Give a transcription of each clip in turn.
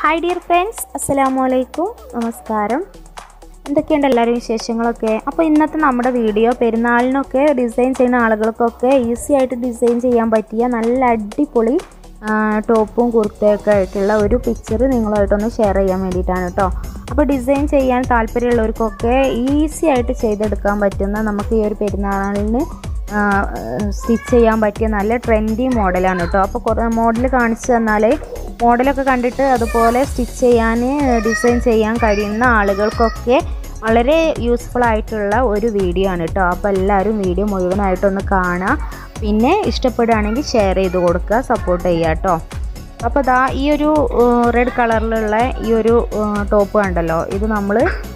hi dear friends അസ്സലാമു അലൈക്കും നമസ്കാരം എന്തൊക്കെയുണ്ട് എല്ലാവരും വിശേഷങ്ങളൊക്കെ അപ്പോൾ ഇന്നത്തെ നമ്മുടെ വീഡിയോ പെരുന്നാളിനൊക്കെ ഡിസൈൻ ചെയ്യുന്ന ആളുകൾക്കൊക്കെ ഈസി ആയിട്ട് ഡിസൈൻ ചെയ്യാൻ പറ്റിയ നല്ല അടിപൊളി ആ, ടോപ്പും കുർത്തയൊക്കെ ആയിട്ടുള്ള ഒരു പിക്ചർ നിങ്ങളുമായിട്ടൊന്ന് ഷെയർ ചെയ്യാൻ വേണ്ടിയിട്ടാണ് കേട്ടോ അപ്പോൾ ഡിസൈൻ ചെയ്യാൻ താല്പര്യമുള്ളവർക്കൊക്കെ ഈസി ആയിട്ട് ചെയ്തെടുക്കാൻ പറ്റുന്ന നമുക്ക് ഈ ഒരു പെരുന്നാളിന് സ്റ്റിച്ച് ചെയ്യാൻ പറ്റിയ നല്ല ട്രെൻഡി മോഡലാണ് കേട്ടോ അപ്പോൾ കുറേ മോഡൽ കാണിച്ചു തന്നാൽ മോഡലൊക്കെ കണ്ടിട്ട് അതുപോലെ സ്റ്റിച്ച് ചെയ്യാൻ ഡിസൈൻ ചെയ്യാൻ കഴിയുന്ന ആളുകൾക്കൊക്കെ വളരെ യൂസ്ഫുൾ ആയിട്ടുള്ള ഒരു വീഡിയോ ആണ് കേട്ടോ അപ്പോൾ എല്ലാവരും വീഡിയോ മുഴുവനായിട്ടൊന്ന് കാണുക പിന്നെ ഇഷ്ടപ്പെടുകയാണെങ്കിൽ ഷെയർ ചെയ്ത് കൊടുക്കുക സപ്പോർട്ട് ചെയ്യുക കേട്ടോ അപ്പോൾ ദാ ഈ ഒരു റെഡ് കളറിലുള്ള ഈ ഒരു ടോപ്പ് കണ്ടല്ലോ ഇത് നമ്മൾ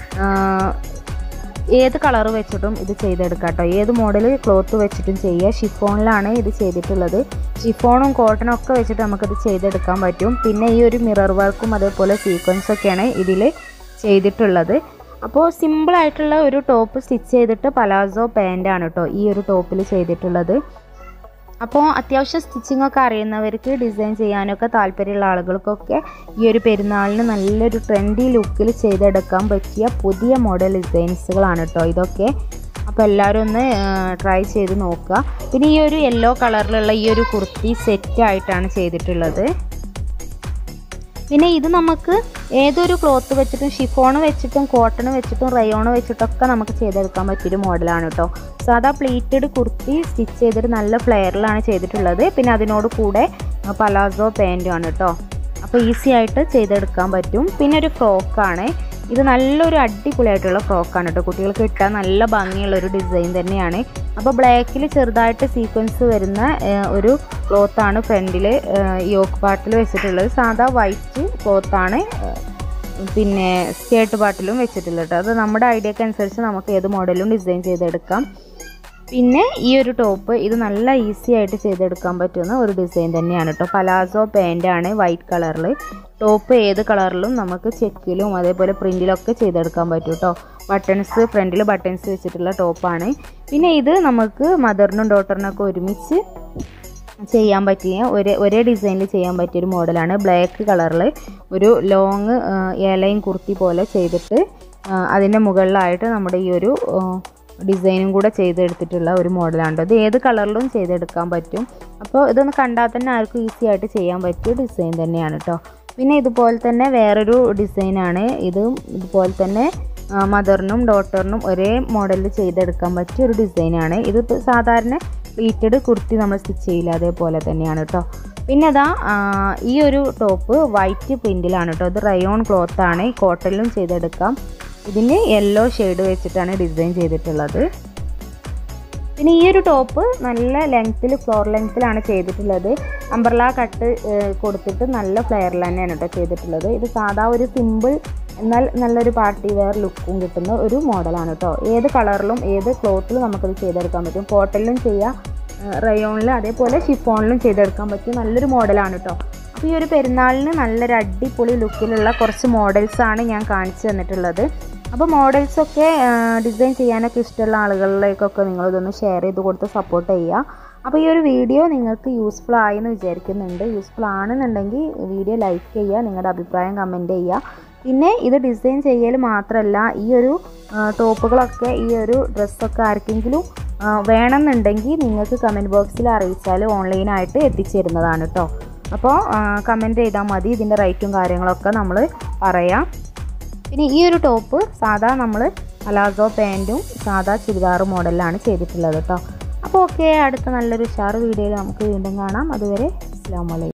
ഏത് കളർ വെച്ചിട്ടും ഇത് ചെയ്തെടുക്കാം കേട്ടോ ഏത് മോഡൽ ക്ലോത്ത് വെച്ചിട്ടും ചെയ്യുക ഷിഫോണിലാണ് ഇത് ചെയ്തിട്ടുള്ളത് ഷിഫോണും കോട്ടണും ഒക്കെ വെച്ചിട്ട് നമുക്കിത് ചെയ്തെടുക്കാൻ പറ്റും പിന്നെ ഈ ഒരു മിറർ വർക്കും അതേപോലെ സീക്വൻസ് ഒക്കെയാണ് ഇതിൽ ചെയ്തിട്ടുള്ളത് അപ്പോൾ സിമ്പിളായിട്ടുള്ള ഒരു ടോപ്പ് സ്റ്റിച്ച് ചെയ്തിട്ട് പലാസോ പാൻ്റാണ് കേട്ടോ ഈ ഒരു ടോപ്പിൽ ചെയ്തിട്ടുള്ളത് അപ്പോൾ അത്യാവശ്യം സ്റ്റിച്ചിങ് ഒക്കെ അറിയുന്നവർക്ക് ഡിസൈൻ ചെയ്യാനൊക്കെ താല്പര്യമുള്ള ആളുകൾക്കൊക്കെ ഈ ഒരു പെരുന്നാളിന് നല്ലൊരു ട്രെൻഡി ലുക്കിൽ ചെയ്തെടുക്കാൻ പറ്റിയ പുതിയ മോഡൽ ഡിസൈൻസുകളാണ് കേട്ടോ ഇതൊക്കെ അപ്പോൾ എല്ലാവരും ഒന്ന് ട്രൈ ചെയ്ത് നോക്കുക പിന്നെ ഈ ഒരു യെല്ലോ കളറിലുള്ള ഈ ഒരു കുർത്തി സെറ്റ് ആയിട്ടാണ് ചെയ്തിട്ടുള്ളത് പിന്നെ ഇത് നമുക്ക് ഏതൊരു ക്ലോത്ത് വെച്ചിട്ടും ഷിഫോൺ വെച്ചിട്ടും കോട്ടൺ വെച്ചിട്ടും റയോൺ വെച്ചിട്ടൊക്കെ നമുക്ക് ചെയ്തെടുക്കാൻ പറ്റിയൊരു മോഡലാണ് കേട്ടോ സാധാ പ്ലീറ്റഡ് കുർത്തി സ്റ്റിച്ച് ചെയ്തിട്ട് നല്ല ഫ്ലെയറിലാണ് ചെയ്തിട്ടുള്ളത് പിന്നെ അതിനോട് കൂടെ പലാസോ പാൻറ്റുമാണ് കേട്ടോ അപ്പോൾ ഈസി ആയിട്ട് ചെയ്തെടുക്കാൻ പറ്റും പിന്നെ ഒരു ഫ്രോക്കാണ് ഇത് നല്ലൊരു അടിപൊളിയായിട്ടുള്ള ഫ്രോക്കാണ് കേട്ടോ കുട്ടികൾക്ക് ഇട്ടാൽ നല്ല ഭംഗിയുള്ള ഒരു ഡിസൈൻ തന്നെയാണ് അപ്പോൾ ബ്ലാക്കിൽ ചെറുതായിട്ട് സീക്വൻസ് വരുന്ന ഏഹ്, ഒരു ക്ലോത്താണ് ഫ്രണ്ടിൽ യോക്ക് പാർട്ടിൽ വെച്ചിട്ടുള്ളത് സാധാ വൈറ്റ് ക്ലോത്താണ് പിന്നെ സ്കേർട്ട് പാർട്ടിലും വെച്ചിട്ടുള്ളത് കേട്ടോ അത് നമ്മുടെ ഐഡിയക്ക് അനുസരിച്ച് നമുക്ക് ഏത് മോഡലും ഡിസൈൻ ചെയ്തെടുക്കാം പിന്നെ ഈ ഒരു ടോപ്പ് ഇത് നല്ല ഈസി ആയിട്ട് ചെയ്തെടുക്കാൻ പറ്റുന്ന ഒരു ഡിസൈൻ തന്നെയാണ് കേട്ടോ പലാസോ പാൻ്റാണ് വൈറ്റ് കളറിൽ ടോപ്പ് ഏത് കളറിലും നമുക്ക് ചെക്കിലും അതേപോലെ പ്രിൻറ്റിലൊക്കെ ചെയ്തെടുക്കാൻ പറ്റും കേട്ടോ ബട്ടൺസ് ഫ്രണ്ടിൽ ബട്ടൺസ് വെച്ചിട്ടുള്ള ടോപ്പാണ് പിന്നെ ഇത് നമുക്ക് മദറിനും ഡോട്ടറിനൊക്കെ ഒരുമിച്ച് ചെയ്യാൻ പറ്റിയ ഒരേ ഒരേ ഡിസൈനിൽ ചെയ്യാൻ പറ്റിയ ഒരു മോഡലാണ് ബ്ലാക്ക് കളറിൽ ഒരു ലോങ് ഏലയും കുർത്തി പോലെ ചെയ്തിട്ട് അതിൻ്റെ മുകളിലായിട്ട് നമ്മുടെ ഈ ഒരു ആ, ഡിസൈനും കൂടെ ചെയ്തെടുത്തിട്ടുള്ള ഒരു മോഡലാണ് ഇത് ഏത് കളറിലും ചെയ്തെടുക്കാൻ പറ്റും അപ്പോൾ ഇതൊന്ന് കണ്ടാൽ തന്നെ ആർക്കും ഈസി ആയിട്ട് ചെയ്യാൻ പറ്റിയ ഡിസൈൻ തന്നെയാണ് കേട്ടോ പിന്നെ ഇതുപോലെ തന്നെ വേറൊരു ഡിസൈനാണ് ഇതും ഇതുപോലെ തന്നെ മദറിനും ഡോട്ടറിനും ഒരേ മോഡലിൽ ചെയ്തെടുക്കാൻ പറ്റിയ ഒരു ഡിസൈനാണ് ഇത് ഇപ്പൊ സാധാരണ പ്ലീറ്റഡ് കുർത്തി നമ്മൾ സ്റ്റിച്ച് ചെയ്യില്ല അതേപോലെ തന്നെയാണ് കേട്ടോ പിന്നെ അതാ ഈ ഒരു ടോപ്പ് വൈറ്റ് പ്രിൻറ്റിലാണ് കേട്ടോ ഇത് റയോൺ ക്ലോത്ത് ആണ് കോട്ടണിലും ചെയ്തെടുക്കാം ഇതിന് യെല്ലോ ഷെയ്ഡ് വെച്ചിട്ടാണ് ഡിസൈൻ ചെയ്തിട്ടുള്ളത് പിന്നെ ഈ ഒരു ടോപ്പ് നല്ല ലെങ്ത്തിൽ ഫ്ലോർ ലെങ്ത്തിലാണ് ചെയ്തിട്ടുള്ളത് അംബ്രല കട്ട് കൊടുത്തിട്ട് നല്ല ഫ്ലെയറിൽ തന്നെയാണ് കേട്ടോ ചെയ്തിട്ടുള്ളത് ഇത് സാധാ ഒരു സിമ്പിൾ എന്നാൽ നല്ലൊരു പാർട്ടി വെയർ ലുക്കും കിട്ടുന്ന ഒരു മോഡലാണ് കേട്ടോ ഏത് കളറിലും ഏത് ക്ലോത്തിലും നമുക്കത് ചെയ്തെടുക്കാൻ പറ്റും കോട്ടണിലും ചെയ്യാം റയോണിലും അതേപോലെ ഷിഫോണിലും ചെയ്തെടുക്കാൻ പറ്റിയ നല്ലൊരു മോഡലാണ് കേട്ടോ അപ്പോൾ ഈ ഒരു പെരുന്നാളിന് നല്ലൊരു അടിപൊളി ലുക്കിലുള്ള കുറച്ച് മോഡൽസാണ് ഞാൻ കാണിച്ചു തന്നിട്ടുള്ളത് അപ്പോൾ മോഡൽസൊക്കെ ഡിസൈൻ ചെയ്യാനൊക്കെ ഇഷ്ടമുള്ള ആളുകളിലേക്കൊക്കെ നിങ്ങളിതൊന്ന് ഷെയർ ചെയ്ത് കൊടുത്ത് സപ്പോർട്ട് ചെയ്യുക അപ്പോൾ ഈ ഒരു വീഡിയോ നിങ്ങൾക്ക് യൂസ്ഫുൾ ആയെന്ന് വിചാരിക്കുന്നുണ്ട് യൂസ്ഫുൾ ആണെന്നുണ്ടെങ്കിൽ വീഡിയോ ലൈക്ക് ചെയ്യുക നിങ്ങളുടെ അഭിപ്രായം കമൻറ്റ് ചെയ്യുക പിന്നെ ഇത് ഡിസൈൻ ചെയ്യൽ മാത്രമല്ല ഈ ഒരു ആ, ടോപ്പുകളൊക്കെ ഈ ഒരു ഡ്രസ്സൊക്കെ ആർക്കെങ്കിലും ആ, വേണമെന്നുണ്ടെങ്കിൽ നിങ്ങൾക്ക് കമൻറ്റ് ബോക്സിൽ അറിയിച്ചാൽ ഓൺലൈനായിട്ട് എത്തിച്ചു തരുന്നതാണ് കേട്ടോ അപ്പോൾ കമൻറ്റ് ചെയ്താൽ മതി ഇതിൻ്റെ റേറ്റും കാര്യങ്ങളൊക്കെ നമ്മൾ പറയാം പിന്നെ ഈ ഒരു ടോപ്പ് സാധാ നമ്മൾ പലാസോ പാൻറ്റും സാധാ ചുരിദാർ മോഡലിലാണ് ചെയ്തിട്ടുള്ളത് കേട്ടോ അപ്പോൾ ഓക്കെ അടുത്ത നല്ലൊരു ഉഷാർ വീഡിയോയിൽ നമുക്ക് വീണ്ടും കാണാം അതുവരെ അസ്സാം വലൈക്കും